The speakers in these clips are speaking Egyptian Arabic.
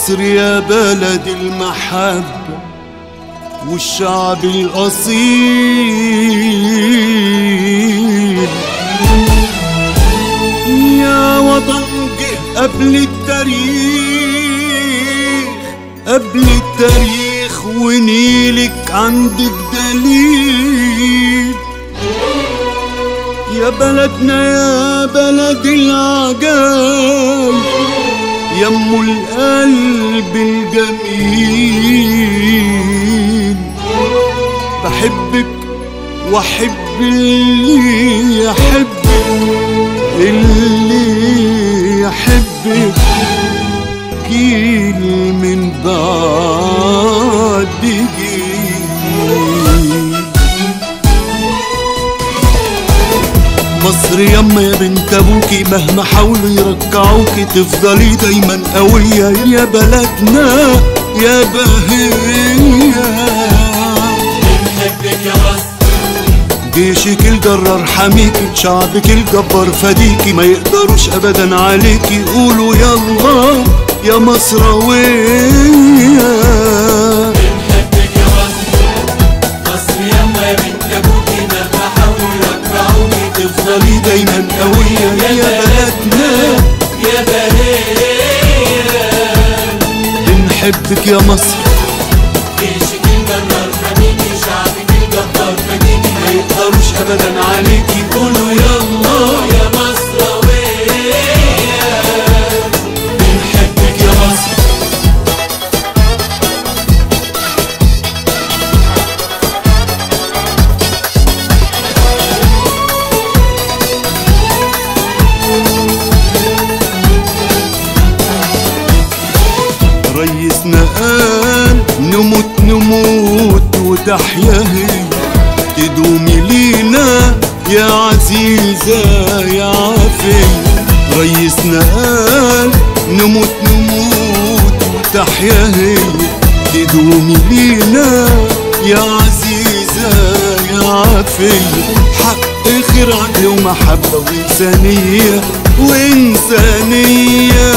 مصر يا بلد المحبة والشعب الأصيل يا وطن جه قبل التاريخ قبل التاريخ ونيلك عندك دليل يا بلدنا يا بلد العجال يم القلب الجميل بحبك واحب اللي يحبك اللي يحبك جيل من بعد جيل مصر يما يا بنت ابوكي مهما حاولوا يرجعوكي تفضلي دايما قوية يا بلدنا يا بهية بنحبك يا مصر جيشك الجرار حميكي شعبك الجبار فديكي ما يقدروش ابدا عليكي قولوا يلا يا مصراوية بنحبك يا مصر مصر يما يا بنت ابوكي مهما حاولوا يرجعوكي تفضلي دايما قوية يا بلدنا يا بهية بنحبك يا مصر جيشك الجرار حميكي شعبك الجبار فديكي ما يقدروش ابدا عليكي قولوا يلا يا مصراوية بنحبك يا مصر ريسنا قال نموت نموت وتحيا هي تدومي لينا يا عزيزة يا عافية ريسنا قال نموت نموت وتحيا هي تدومي لينا يا عزيزة يا عافية حق خير عدل ومحبة وإنسانية وإنسانية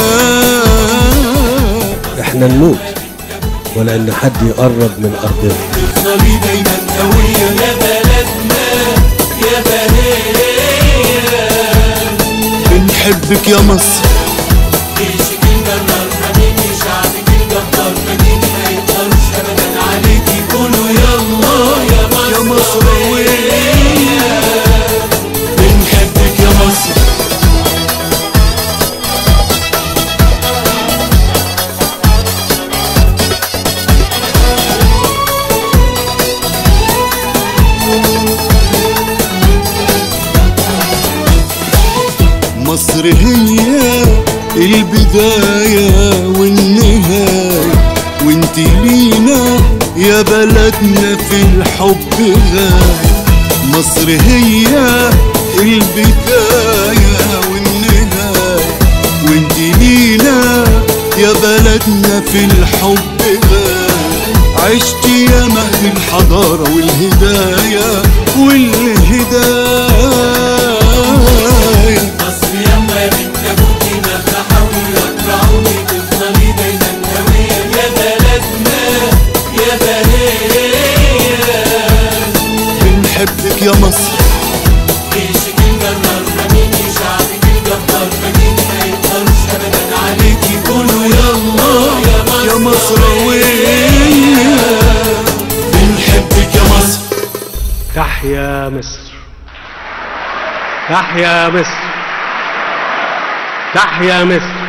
احنا نموت ولا ان حد يقرب من ارضنا تفضلي دايما قوية يا بلدنا يا بهية بنحبك يا مصر جيشك الجرار حميكي شعبك الجبار فديكي ما يقدروش ابدا عليكي قولوا يلا يا يا مصر مصراوية بنحبك يا مصر مصر هي البداية والنهاية وانت لينا يا بلدنا في الحب غاية مصر هي البداية والنهاية وانت لينا يا بلدنا في الحب غاية عشتي يا مهد الحضارة والهداية والهداية مصر يما يا بنت ابوكي مهما حاولوا يقطعوني تفضلي دايما قوية يا بلدنا يا بهية بنحبك يا مصر جيشك الجرار حميكي شعبك الجبار فديكي ما يقدروش ابدا عليكي قولوا يلا يا مصراوية بنحبك يا مصر تحيا مصر تحيا مصر تحيا مصر